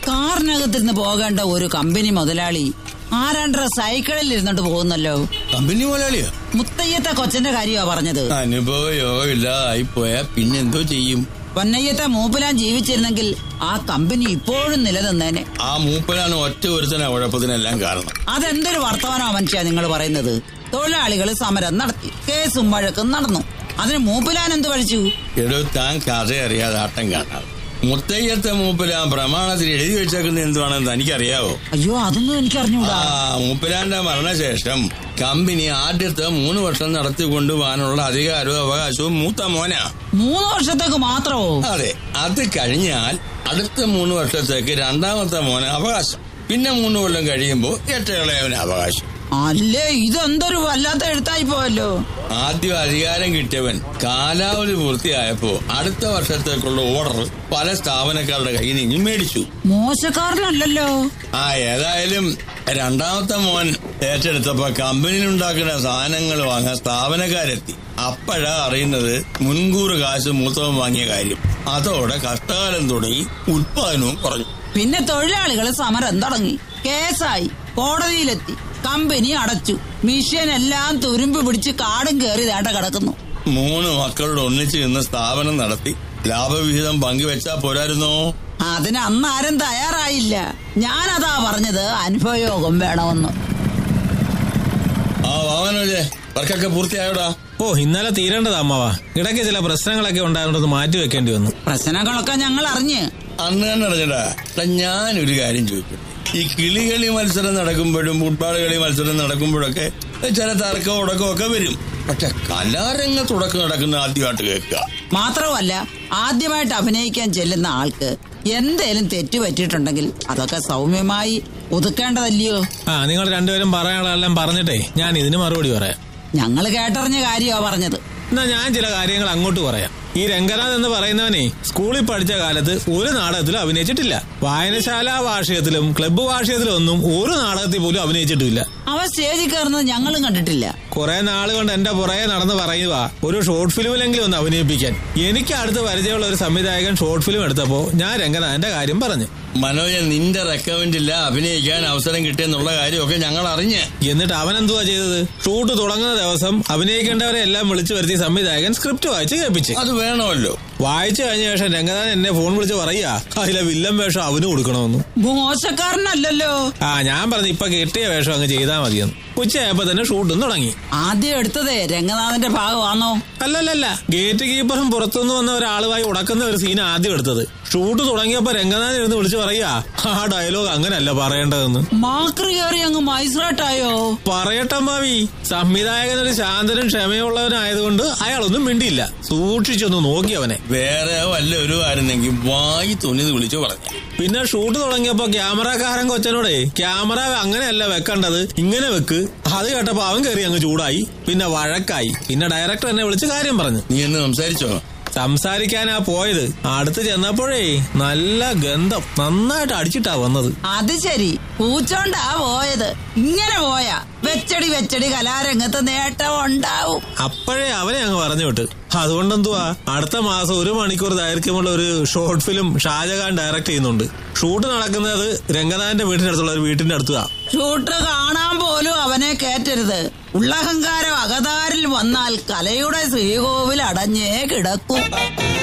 കാറിനകത്തിരുന്ന് പോകേണ്ട ഒരു കമ്പനി മുതലാളി ആരാണ്ടര സൈക്കിളിൽ ഇരുന്നിട്ട് പോകുന്നല്ലോ കമ്പനി മുതലാളിയോ മുത്തയ്യത്തെ കൊച്ചന്റെ കാര്യമാ പറഞ്ഞത് അനുഭവ യോഗമില്ലാതായി പോയാ പിന്നെന്തോ ചെയ്യും പൊന്നയ്യത്തെ മൂപ്പിലാൻ ജീവിച്ചിരുന്നെങ്കിൽ ആ കമ്പനി ഇപ്പോഴും നിലനിന്നേനെ ആ മൂപ്പനാണ് ഒറ്റ ഒരുത്തന കുഴപ്പത്തിനെല്ലാം കാരണം അതെന്തൊരു വർത്തമാനോ മനുഷ്യ നിങ്ങൾ പറയുന്നത് തൊഴിലാളികൾ സമരം നടത്തി കേസും വഴക്കും നടന്നു അതിന് മൂപ്പിലാൻ എന്ത് കഴിച്ചു എടോ താൻ കഥ അറിയാതെ ആട്ടം കാണാം മുത്തയ്യത്തെ മൂപ്പരാൻ പ്രമാണത്തിൽ എഴുതി വെച്ചേക്കുന്നത് എന്തുവാണെന്ന് തനിക്കറിയാവോ അയ്യോ അതൊന്നും എനിക്ക് ആ അറിഞ്ഞൂടാ മൂപ്പരാന്റെ മരണശേഷം കമ്പനി ആദ്യത്തെ മൂന്ന് വർഷം നടത്തിക്കൊണ്ടുപോകാനുള്ള അധികാരവും അവകാശവും മൂത്ത മോനാ മൂന്ന് വർഷത്തേക്ക് മാത്രമോ അതെ അത് കഴിഞ്ഞാൽ അടുത്ത മൂന്ന് വർഷത്തേക്ക് രണ്ടാമത്തെ മോന് അവകാശം പിന്നെ മൂന്ന് കൊല്ലം കഴിയുമ്പോ ഏറ്റകളയവന് അവകാശം അല്ലേ ഇതെന്തൊരു വല്ലാത്ത എഴുത്തായി പോയല്ലോ ആദ്യം അധികാരം കിട്ടിയവൻ കാലാവധി പൂർത്തിയായപ്പോ അടുത്ത വർഷത്തേക്കുള്ള ഓർഡർ പല സ്ഥാപനക്കാരുടെ കയ്യിൽ നിന്ന് മേടിച്ചു മോശക്കാരനല്ലല്ലോ ആ ഏതായാലും രണ്ടാമത്തെ മോൻ ഏറ്റെടുത്തപ്പോ കമ്പനിയിലുണ്ടാക്കുന്ന സാധനങ്ങൾ വാങ്ങാൻ സ്ഥാപനക്കാരെത്തി അപ്പോഴാ അറിയുന്നത് മുൻകൂർ കാശ് മൂത്തവൻ വാങ്ങിയ കാര്യം അതോടെ കഷ്ടകാലം തുടങ്ങി ഉത്പാദനവും കുറഞ്ഞു പിന്നെ തൊഴിലാളികൾ സമരം തുടങ്ങി കേസായി കോടതിയിലെത്തി കമ്പനി അടച്ചു മിഷ്യൻ എല്ലാം തുരുമ്പ് പിടിച്ച് കാടും കയറി വേണ്ട കിടക്കുന്നു മൂന്ന് മക്കളോട് ഒന്നിച്ച് നിന്ന് സ്ഥാപനം നടത്തി ലാഭവിഹിതം പങ്കുവെച്ചാ പോരായിരുന്നോ അതിന് അന്ന് ആരും തയ്യാറായില്ല ഞാനതാ പറഞ്ഞത് അനുഭവയോഗം വേണമെന്ന് ആ വാമനോജെ വർക്കൊക്കെ പൂർത്തിയായോടാ ഓ ഇന്നലെ തീരേണ്ടതാ അമ്മാവാ ഇടയ്ക്ക് ചില പ്രശ്നങ്ങളൊക്കെ ഉണ്ടായതുകൊണ്ട് മാറ്റി വെക്കേണ്ടി വന്നു പ്രശ്നങ്ങളൊക്കെ ഞങ്ങൾ അറിഞ്ഞ് അന്ന് തന്നെ അറിഞ്ഞടാ എടാ, ഞാനൊരു കാര്യം ചോദിക്കും ഈ കിളികളി മത്സരം നടക്കുമ്പോഴും ഫുട്ബോൾ കളി മത്സരം നടക്കുമ്പോഴൊക്കെ ചില തർക്കവും ഉടക്കവും ഒക്കെ വരും പക്ഷെ കലാരംഗത്ത് ഉടക്കം നടക്കുന്ന ആദ്യമായിട്ട് കേൾക്കുക മാത്രമല്ല ആദ്യമായിട്ട് അഭിനയിക്കാൻ ചെല്ലുന്ന ആൾക്ക് എന്തേലും തെറ്റ് പറ്റിയിട്ടുണ്ടെങ്കിൽ അതൊക്കെ സൗമ്യമായി ഒതുക്കേണ്ടതല്ലയോ ആ നിങ്ങൾ രണ്ടുപേരും പറയാനുള്ളതെല്ലാം പറഞ്ഞിട്ടേ ഞാൻ ഇതിന് മറുപടി പറയാം ഞങ്ങൾ കേട്ടറിഞ്ഞ കാര്യമാ പറഞ്ഞത് എന്നാ ഞാൻ ചില കാര്യങ്ങൾ അങ്ങോട്ട് പറയാം ഈ രംഗനാഥ് എന്ന് പറയുന്നവനെ സ്കൂളിൽ പഠിച്ച കാലത്ത് ഒരു നാടകത്തിലും അഭിനയിച്ചിട്ടില്ല വായനശാല വാർഷികത്തിലും ക്ലബ്ബ് വാർഷികത്തിലും ഒന്നും ഒരു നാടകത്തിൽ പോലും അഭിനയിച്ചിട്ടില്ല അവൻ സ്റ്റേജിൽ കയറുന്നത് ഞങ്ങളും കണ്ടിട്ടില്ല കുറെ നാൾ കൊണ്ട് എന്റെ പുറകെ നടന്ന് പറയുക ഒരു ഷോർട്ട് ഫിലിമിലെങ്കിലും ഒന്ന് അഭിനയിപ്പിക്കാൻ എനിക്ക് അടുത്ത് പരിചയമുള്ള ഒരു സംവിധായകൻ ഷോർട്ട് ഫിലിം എടുത്തപ്പോ ഞാൻ രംഗനാഥന്റെ കാര്യം പറഞ്ഞു മനോജൻ നിന്റെ റെക്കമെൻഡില്ല അഭിനയിക്കാൻ അവസരം കിട്ടിയെന്നുള്ള കാര്യമൊക്കെ ഞങ്ങൾ അറിഞ്ഞ് എന്നിട്ട് അവൻ എന്തുവാ ചെയ്തത് ഷൂട്ട് തുടങ്ങുന്ന ദിവസം അഭിനയിക്കേണ്ടവരെ എല്ലാം വിളിച്ചു വരുത്തി സംവിധായകൻ സ്ക്രിപ്റ്റ് വായിച്ച് കേൾപ്പിച്ച് അത് വേണമല്ലോ വായിച്ചു കഴിഞ്ഞ ശേഷം രംഗനാഥൻ എന്നെ ഫോൺ വിളിച്ച് പറയാ അതിലെ വില്ലൻ വേഷം അവന് കൊടുക്കണമെന്ന് മോശക്കാരനല്ലല്ലോ ആ ഞാൻ പറഞ്ഞു ഇപ്പൊ കിട്ടിയ വേഷം അങ്ങ് ചെയ്താൽ മതിയെന്ന് ഉച്ചയായപ്പോ തന്നെ ഷൂട്ടും തുടങ്ങി ആദ്യം എടുത്തതേ രംഗനാഥന്റെ ഭാഗമാണോ അല്ലല്ലല്ല ഗേറ്റ് കീപ്പറും പുറത്തുനിന്ന് വന്ന ഒരാളുമായി ഉടക്കുന്ന ഒരു സീൻ ആദ്യം എടുത്തത് ഷൂട്ട് തുടങ്ങിയപ്പോ രംഗനാഥൻ ഇരുന്ന് വിളിച്ചു പറയാ ആ ഡയലോഗ് അങ്ങനല്ല പറയേണ്ടതെന്ന് മാക്രി കയറി അങ്ങ് മൈസ്രാട്ടായോ പറയട്ടെ മാവി സംവിധായകൻ ഒരു ശാന്തനും ക്ഷമയുള്ളവനായതുകൊണ്ട് അയാളൊന്നും മിണ്ടിയില്ല സൂക്ഷിച്ചൊന്ന് നോക്കി അവനെ വേറെ വല്ലവരും ആയിരുന്നെങ്കിൽ വായി തുണിത് വിളിച്ചു പറഞ്ഞു പിന്നെ ഷൂട്ട് തുടങ്ങിയപ്പോ ക്യാമറക്കാരൻ കൊച്ചനോടെ ക്യാമറ അങ്ങനെയല്ല വെക്കേണ്ടത് ഇങ്ങനെ വെക്ക് അത് കേട്ടപ്പോ അവൻ കയറി അങ്ങ് ചൂടായി പിന്നെ വഴക്കായി പിന്നെ ഡയറക്ടർ എന്നെ വിളിച്ച് കാര്യം പറഞ്ഞു നീ എന്ന് സംസാരിച്ചോ സംസാരിക്കാനാ പോയത് അടുത്ത് ചെന്നപ്പോഴേ നല്ല ഗന്ധം നന്നായിട്ട് അടിച്ചിട്ടാ വന്നത് അത് ശരി പൂച്ചോണ്ടാ പോയത് ഇങ്ങനെ പോയാ വെച്ചടി വെച്ചടി കലാരംഗത്ത് നേട്ടം ഉണ്ടാവും അപ്പോഴേ അവനെ അങ്ങ് പറഞ്ഞു വിട്ട് അതുകൊണ്ടെന്തുവാ അടുത്ത മാസം ഒരു മണിക്കൂർ ദൈർഘ്യമുള്ള ഒരു ഷോർട്ട് ഫിലിം ഷാജഹാൻ ഡയറക്ട് ചെയ്യുന്നുണ്ട് ഷൂട്ട് നടക്കുന്നത് രംഗനാഥന്റെ വീട്ടിനടുത്തുള്ള ഒരു വീട്ടിന്റെ അടുത്താ ഷൂട്ട് കാണാൻ പോലും അവനെ കേറ്റരുത് ഉള്ളഹങ്കാരം അകതാരിൽ വന്നാൽ കലയുടെ ശ്രീകോവിൽ അടഞ്ഞേ കിടക്കും